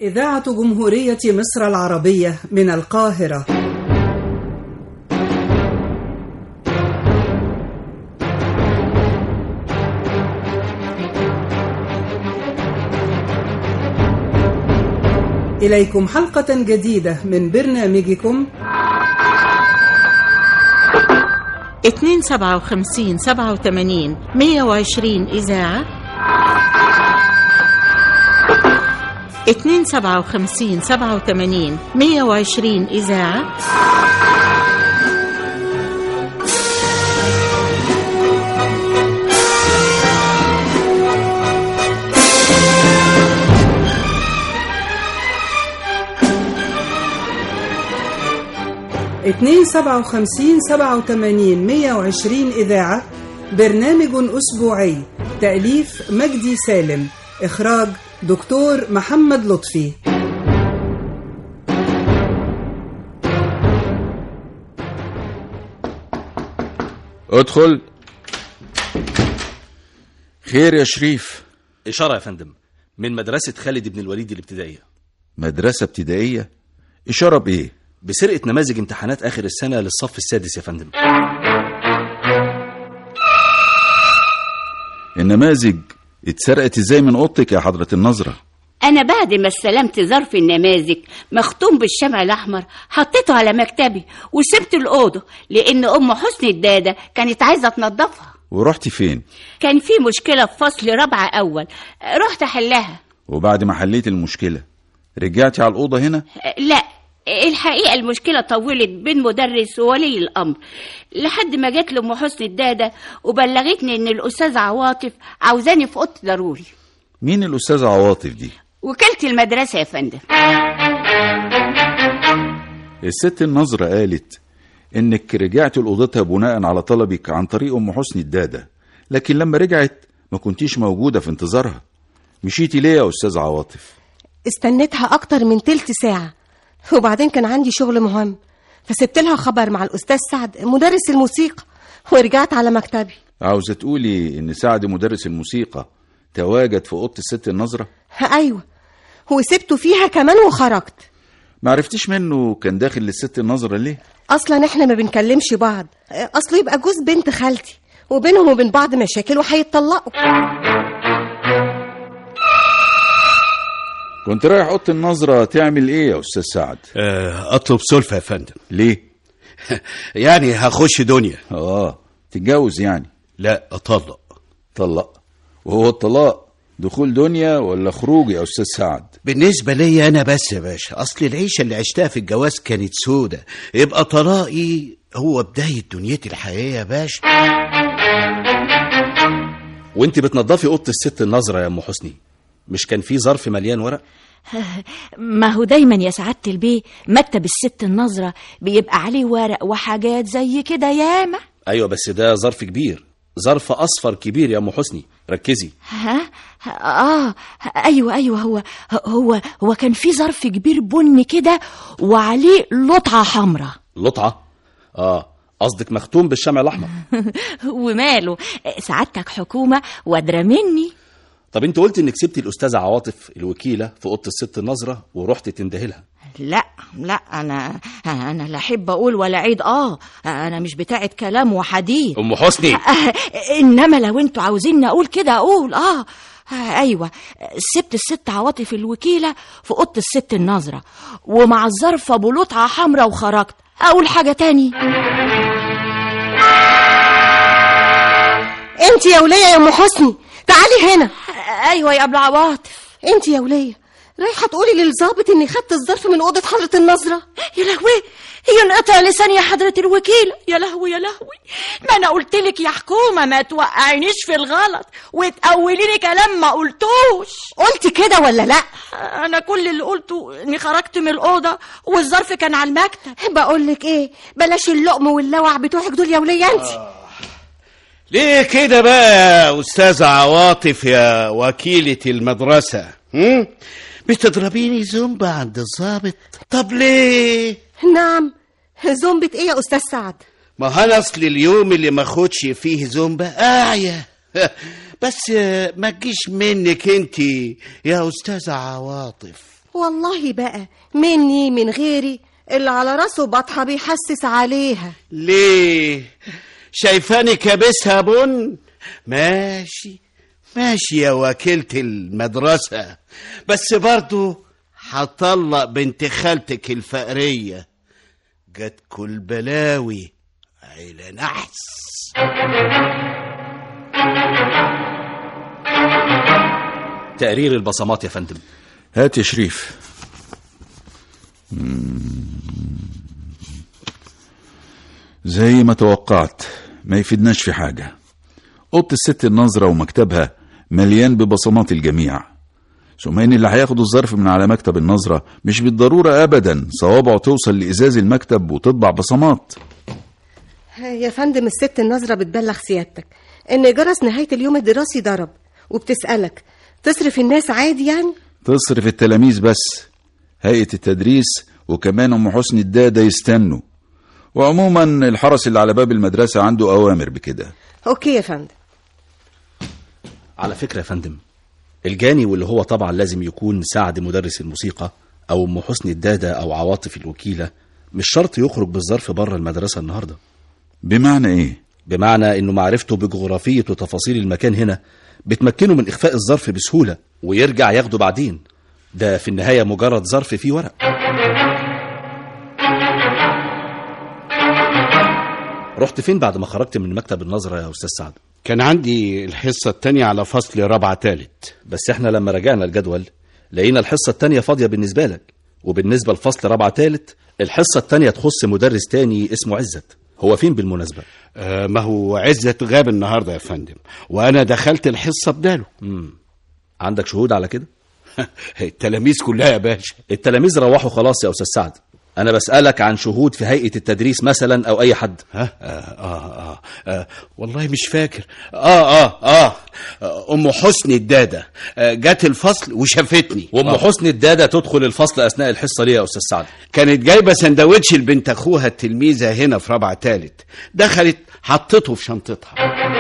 إذاعة جمهورية مصر العربية من القاهرة إليكم حلقة جديدة من برنامجكم اتنين سبعة وخمسين سبعة وثمانين مية وعشرين إذاعة اتنين سبعة وخمسين سبعة وثمانين مية وعشرين إذاعة اتنين سبعة وخمسين سبعة وثمانين مية وعشرين إذاعة برنامج أسبوعي تأليف مجدي سالم إخراج دكتور محمد لطفي ادخل خير يا شريف إشارة يا فندم من مدرسة خالد بن الوليد الابتدائية مدرسة ابتدائية إشارة بإيه؟ بسرقة نماذج امتحانات آخر السنة للصف السادس يا فندم النماذج اتسرقت ازاي من اوضتك يا حضرة النظرة أنا بعد ما استلمت ظرف النماذج مختوم بالشمع الأحمر حطيته على مكتبي وسبت الأوضة لأن أم حسني الدادة كانت عايزة تنظفها ورحتي فين؟ كان في مشكلة في فصل رابعة أول رحت أحلها وبعد ما حليت المشكلة رجعتي على الأوضة هنا؟ لا الحقيقة المشكلة طولت بين مدرس وولي الأمر لحد ما جت لأم حسني الدادة وبلغتني إن الأستاذ عواطف عاوزاني في أوضتي ضروري مين الأستاذة عواطف دي؟ وكالة المدرسة يا فندم الست النظرة قالت إنك رجعت لأوضتها بناء على طلبك عن طريق أم حسني الدادة لكن لما رجعت ما كنتيش موجودة في انتظارها مشيتي ليه يا أستاذ عواطف؟ استنيتها أكتر من تلت ساعة وبعدين كان عندي شغل مهم فسبت لها خبر مع الأستاذ سعد مدرس الموسيقى ورجعت على مكتبي عاوزة تقولي إن سعد مدرس الموسيقى تواجد في أوضة الست النظرة؟ أيوة وسبته فيها كمان وخرجت ما عرفتيش منه كان داخل للست النظرة ليه؟ أصلا إحنا ما بنكلمش بعض أصله يبقى جوز بنت خالتي وبينهم وبين بعض مشاكل وهيتطلقوا كنت رايح أوضة النظرة تعمل إيه يا أستاذ سعد؟ آه، اطلب سلفة يا فندم ليه؟ يعني هخش دنيا آه تتجوز يعني لا اطلق طلق وهو الطلاق دخول دنيا ولا خروج يا أستاذ سعد؟ بالنسبة لي أنا بس يا باشا أصل العيشة اللي عشتها في الجواز كانت سودة يبقى طلاقي هو بداية دنيتي الحقيقية يا باشا وانت بتنظفي أوضة الست النظرة يا أم حسني مش كان في ظرف مليان ورق ما هو دايما يا سعادة البيه مكتب الست النظرة بيبقى عليه ورق وحاجات زي كده ياما أيوة بس ده ظرف كبير ظرف أصفر كبير يا أم حسني ركزي ها اه ايوه ايوه هو هو هو كان في ظرف كبير بني كده وعليه لطعة حمراء لطعة آه قصدك مختوم بالشمع الأحمر وماله سعادتك حكومة وادرى مني طب انت قلت انك سبتي الأستاذة عواطف الوكيلة في أوضة الست النظرة ورحت تندهلها لا لا انا انا لا احب اقول ولا عيد اه انا مش بتاعه كلام وحديث أم حسني آه، انما لو انتوا عاوزيني اقول كده اقول اه آه، ايوه سبت الست عواطف الوكيله في اوضه الست النظره ومع الظرف ابو لطعه حمراء وخرجت اقول حاجه تاني أنت يا ولية يا أم حسني تعالي هنا آه، ايوه يا ابو عواطف أنت يا ولية رايحة تقولي للظابط إني خدت الظرف من أوضة حضرة النظرة يا لهوي ينقطع لساني يا حضرة الوكيل يا لهوي يا لهوي ما انا قلت لك يا حكومة ما توقعينيش في الغلط وتقوليني كلام ما قلتوش قلتي كده ولا لأ انا كل اللي قلته اني خرجت من الأوضة والظرف كان على المكتب بقول لك إيه بلاش اللقم واللوع بتوعك دول يا ولية أنت ليه كده بقى يا أستاذة عواطف يا وكيلة المدرسة هم؟ بتضربيني زومبا عند الظابط طب ليه نعم زومبة إيه يا أستاذ سعد ما انا اصل اليوم اللي ما اخدش فيه زومبا اعيا بس ما تجيش منك انت يا استاذة عواطف والله بقى مني من غيري اللي على راسه بطحة بيحسس عليها ليه شايفاني كابسها بن ماشي ماشي يا وكيلة المدرسة بس برضو هطلق بنت خالتك الفقرية جت كل بلاوي عيلة نحس تقرير البصمات يا فندم هات يا شريف مم. زي ما توقعت ما يفيدناش في حاجة أوضة الست النظرة ومكتبها مليان ببصمات الجميع ثم إن اللي هياخد الظرف من على مكتب النظرة مش بالضرورة أبدا صوابعه توصل لإزاز المكتب وتطبع بصمات يا فندم الست النظرة بتبلغ سيادتك إن جرس نهاية اليوم الدراسي ضرب وبتسألك تصرف الناس عادي يعني تصرف التلاميذ بس هيئة التدريس وكمان أم حسني الدادة يستنوا وعموما الحرس اللي على باب المدرسة عنده أوامر بكده أوكي يا فندم على فكرة يا فندم الجاني واللي هو طبعا لازم يكون سعد مدرس الموسيقى أو أم حسني الدادة أو عواطف الوكيلة مش شرط يخرج بالظرف بره المدرسة النهاردة بمعنى إيه؟ بمعنى إنه معرفته بجغرافية وتفاصيل المكان هنا بتمكنه من إخفاء الظرف بسهولة ويرجع ياخده بعدين ده في النهاية مجرد ظرف فيه ورق رحت فين بعد ما خرجت من مكتب النظرة يا أستاذ سعد كان عندي الحصة التانية على فصل رابعة تالت بس احنا لما راجعنا الجدول لقينا الحصة التانية فاضية بالنسبة لك وبالنسبة لفصل رابعة تالت الحصة التانية تخص مدرس تاني اسمه عزت هو فين بالمناسبة آه ما هو عزت غاب النهاردة يا فندم وأنا دخلت الحصة بداله مم. عندك شهود على كده التلاميذ كلها يا باشا التلاميذ روحوا خلاص يا أستاذ سعد أنا بسألك عن شهود في هيئة التدريس مثلا أو أي حد ها آه آه آه آه والله مش فاكر آه آه آه, آه أم حسني الدادة آه جت الفصل وشافتني وأم آه. حسني الدادة تدخل الفصل أثناء الحصة ليه يا أستاذ سعد كانت جايبة سندوتش لبنت أخوها التلميذة هنا في رابعة تالت دخلت حطته في شنطتها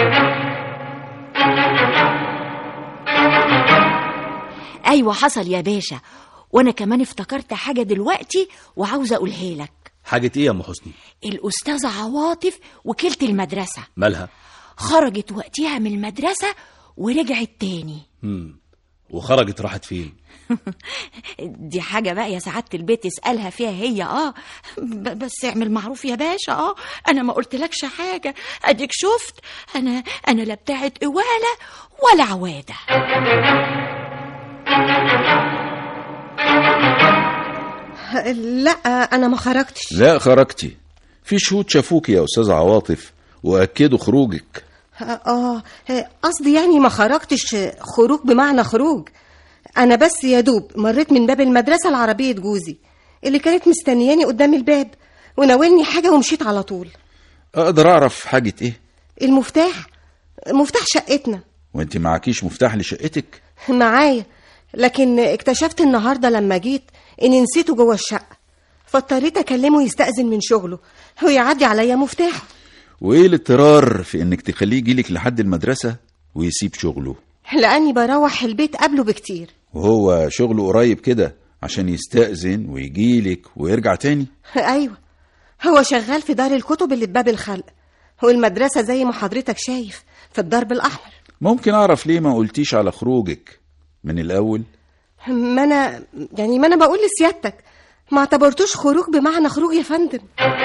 ايوه حصل يا باشا وانا كمان افتكرت حاجه دلوقتي وعاوزه اقولها لك حاجة إيه يا أم حسني الاستاذه عواطف وكيله المدرسه مالها خرجت وقتها من المدرسه ورجعت تاني مم. وخرجت راحت فين دي حاجة بقى يا سعادة البيت اسألها فيها هي اه ب- بس اعمل معروف يا باشا اه انا ما قلتلكش حاجة اديك شفت انا انا لا بتاعت قوالة ولا عوادة لا أنا ما خرجتش لا خرجتي في شهود شافوك يا أستاذ عواطف وأكدوا خروجك آه آه، قصدي يعني ما خرجتش خروج بمعنى خروج أنا بس يا دوب مريت من باب المدرسة لعربية جوزي اللي كانت مستنياني قدام الباب وناولني حاجة ومشيت على طول أقدر أعرف حاجة إيه المفتاح مفتاح شقتنا وأنت معكيش مفتاح لشقتك معايا لكن اكتشفت النهارده لما جيت اني نسيته جوه الشقه فاضطريت اكلمه يستأذن من شغله ويعدي عليا مفتاح وإيه الاضطرار في إنك تخليه يجيلك لحد المدرسة ويسيب شغله لاني بروح البيت قبله بكتير وهو شغله قريب كده عشان يستأذن ويجيلك ويرجع تاني ايوه هو شغال في دار الكتب اللي بباب الخلق والمدرسه زي ما حضرتك شايف في الدرب الاحمر ممكن أعرف ليه ما قلتيش على خروجك من الأول ما انا يعني ما انا بقول لسيادتك ما اعتبرتوش خروج بمعنى خروج يا فندم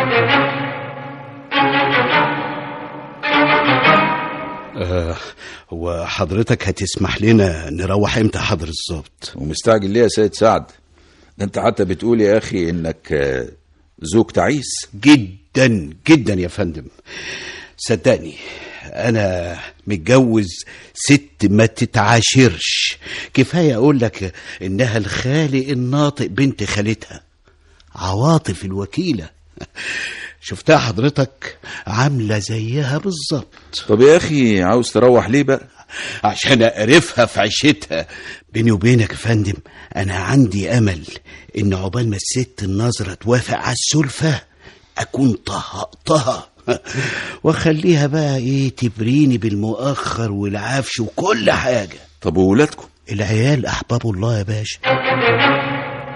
آه هو حضرتك هتسمح لنا نروح امتى حضر الظابط ومستعجل ليه يا سيد سعد ده انت حتى بتقول يا اخي انك آه، زوج تعيس جدا جدا يا فندم صدقني انا متجوز ست ما تتعاشرش كفايه اقول لك انها الخالق الناطق بنت خالتها عواطف الوكيله شفتها حضرتك عامله زيها بالظبط طب يا اخي عاوز تروح ليه بقى عشان اقرفها في عيشتها بيني وبينك يا فندم انا عندي امل ان عقبال ما الست النظره توافق على السلفه اكون طهقتها واخليها بقى ايه تبريني بالمؤخر والعفش وكل حاجه طب وولادكم العيال احباب الله يا باشا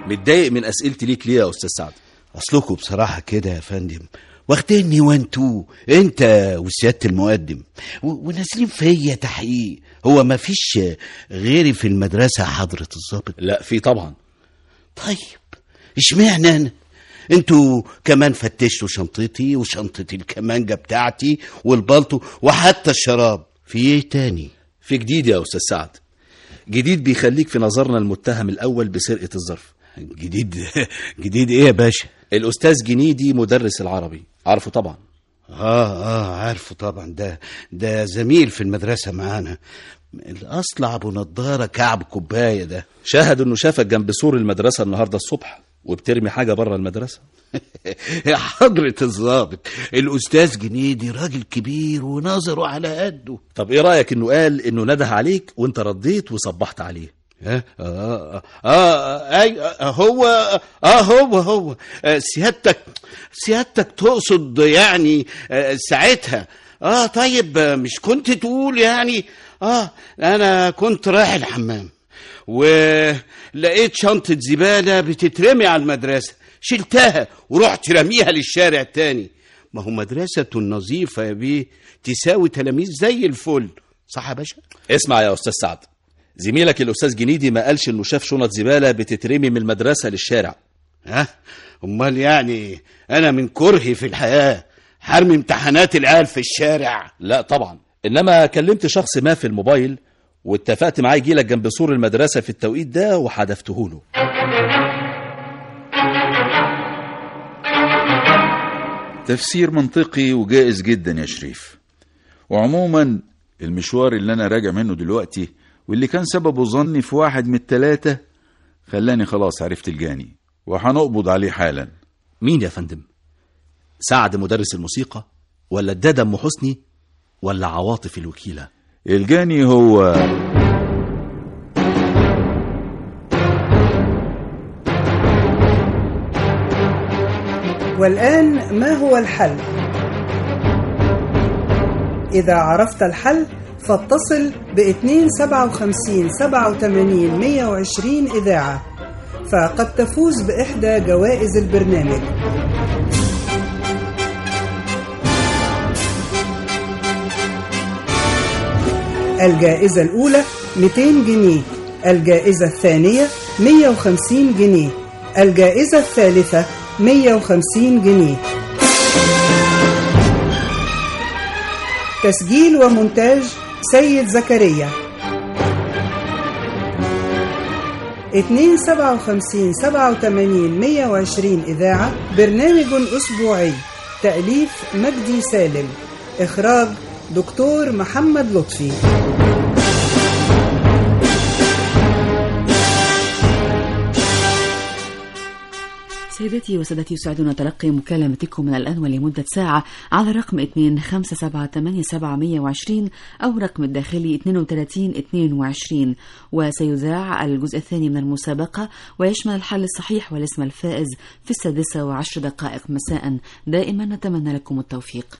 متضايق من اسئلتي ليك ليه يا استاذ سعد اصلكم بصراحة كده يا فندم واخديني وانتو انت وسيادة المقدم و- ونازلين فيا تحقيق هو ما فيش غيري في المدرسة حضرة الضابط لا في طبعا طيب اشمعنى انا انتوا كمان فتشتوا شنطتي وشنطة الكمانجة بتاعتي والبلطو وحتى الشراب في ايه تاني في جديد يا استاذ سعد جديد بيخليك في نظرنا المتهم الاول بسرقه الظرف جديد جديد ايه يا باشا الاستاذ جنيدي مدرس العربي عارفه طبعا اه اه عارفه طبعا ده ده زميل في المدرسة معانا الاصلع ابو نضارة كعب كوباية ده شاهد انه شافك جنب سور المدرسه النهارده الصبح وبترمي حاجه بره المدرسه يا حضرة الضابط الأستاذ جنيدي راجل كبير ونظره على قده طب ايه رايك انه قال انه نده عليك وانت رديت وصبحت عليه ها؟ آه, آه, آه, أي آه هو آه هو هو آه سيادتك سيادتك تقصد يعني آه ساعتها آه طيب آه، مش كنت تقول يعني آه أنا كنت رايح الحمام ولقيت شنطة زبالة بتترمي على المدرسة شلتها ورحت رميها للشارع التاني ما هو مدرسة نظيفة يا بيه تساوي تلاميذ زي الفل صح يا باشا؟ اسمع يا استاذ سعد زميلك الاستاذ جنيدي ما قالش انه شاف شنط زباله بتترمي من المدرسه للشارع ها امال يعني انا من كرهي في الحياه حرمي امتحانات العيال في الشارع لا طبعا انما كلمت شخص ما في الموبايل واتفقت معاه يجيلك جنب سور المدرسه في التوقيت ده وحدفته له تفسير منطقي وجائز جدا يا شريف وعموما المشوار اللي انا راجع منه دلوقتي واللي كان سببه ظني في واحد من التلاتة خلاني خلاص عرفت الجاني وهنقبض عليه حالا مين يا فندم سعد مدرس الموسيقى ولا الدادا ام حسني ولا عواطف الوكيله الجاني هو والآن ما هو الحل؟ إذا عرفت الحل فاتصل ب 257 87 120 إذاعة فقد تفوز بإحدى جوائز البرنامج الجائزة الأولى 200 جنيه الجائزة الثانية 150 جنيه الجائزة الثالثة 150 جنيه تسجيل ومونتاج سيد زكريا 257 87 120 إذاعة برنامج أسبوعي تأليف مجدي سالم إخراج دكتور محمد لطفي سيداتي وسادتي يسعدنا تلقي مكالمتكم من الآن ولمدة ساعة على رقم 2578 أو رقم الداخلي 3222 وسيذاع الجزء الثاني من المسابقة ويشمل الحل الصحيح والاسم الفائز في السادسة وعشر دقائق مساء دائما نتمنى لكم التوفيق